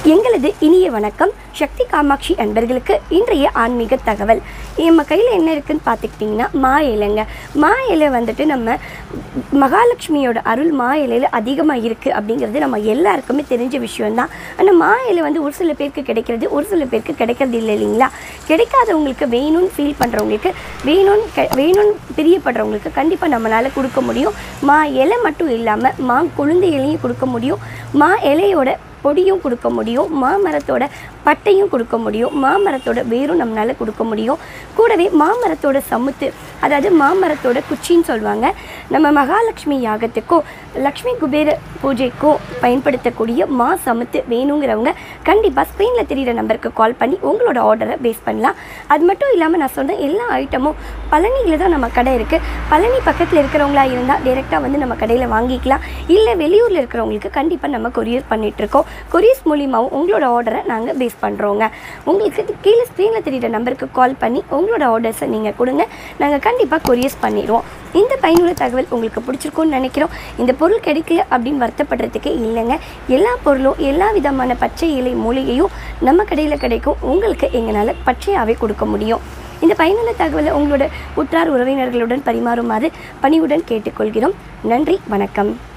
எங்களது இனிய வணக்கம் சக்தி காமாட்சி அன்பர்களுக்கு இன்றைய ஆன்மீக தகவல் நம்ம கையில் என்ன இருக்குன்னு பார்த்துக்கிட்டிங்கன்னா மா இலைங்க மா இலை வந்துட்டு நம்ம மகாலட்சுமியோட அருள் மா இலையில் அதிகமாக இருக்குது அப்படிங்கிறது நம்ம எல்லாருக்குமே தெரிஞ்ச விஷயம்தான் ஆனால் மா இலை வந்து ஒரு சில பேருக்கு கிடைக்கிறது ஒரு சில பேருக்கு கிடைக்கிறது இல்லை இல்லைங்களா கிடைக்காதவங்களுக்கு வேணும்னு ஃபீல் பண்ணுறவங்களுக்கு வேணும்னு கெ- வேணும்னு பிரியப்படுறவங்களுக்கு கண்டிப்பாக நம்மளால் கொடுக்க முடியும் மா இலை மட்டும் இல்லாமல் மா கொழுந்து இலையும் கொடுக்க முடியும் மா இலையோட பொடியும் கொடுக்க முடியும் மாமரத்தோட பட்டையும் கொடுக்க முடியும் மாமரத்தோட வேரும் நம்மளால் கொடுக்க முடியும் கூடவே மாமரத்தோட சமுத்து அதாவது மாமரத்தோட குச்சின்னு சொல்லுவாங்க நம்ம மகாலட்சுமி யாகத்துக்கோ லக்ஷ்மி குபேர பூஜைக்கோ பயன்படுத்தக்கூடிய மா சமுத்து வேணுங்கிறவங்க கண்டிப்பாக ஸ்க்ரீனில் தெரியிற நம்பருக்கு கால் பண்ணி உங்களோட ஆர்டரை பேஸ் பண்ணலாம் அது மட்டும் இல்லாமல் நான் சொன்ன எல்லா ஐட்டமும் பழனியில் தான் நம்ம கடை இருக்குது பழனி பக்கத்தில் இருக்கிறவங்களா இருந்தால் டேரெக்டாக வந்து நம்ம கடையில் வாங்கிக்கலாம் இல்லை வெளியூரில் இருக்கிறவங்களுக்கு கண்டிப்பாக நம்ம கொரியர் பண்ணிகிட்ருக்கோம் கொரியர்ஸ் மூலியமாகவும் உங்களோட ஆர்டரை நாங்கள் பேஸ் பண்ணுறோங்க உங்களுக்கு கீழே ஸ்க்ரீனில் தெரியிற நம்பருக்கு கால் பண்ணி உங்களோட ஆர்டர்ஸை நீங்கள் கொடுங்க நாங்கள் கண்டிப்பாக கொரியர்ஸ் பண்ணிடுவோம் இந்த பயனுள்ள தகவல் உங்களுக்கு பிடிச்சிருக்கும்னு நினைக்கிறோம் இந்த பொருள் கிடைக்கல அப்படின்னு வருத்தப்படுறதுக்கே இல்லைங்க எல்லா பொருளும் எல்லா விதமான பச்சை இலை மூலிகையும் நம்ம கடையில் கிடைக்கும் உங்களுக்கு எங்களால் பச்சையாகவே கொடுக்க முடியும் இந்த பயனுள்ள தகவலை உங்களோட உற்றார் உறவினர்களுடன் பரிமாறுமாறு பணிவுடன் கேட்டுக்கொள்கிறோம் நன்றி வணக்கம்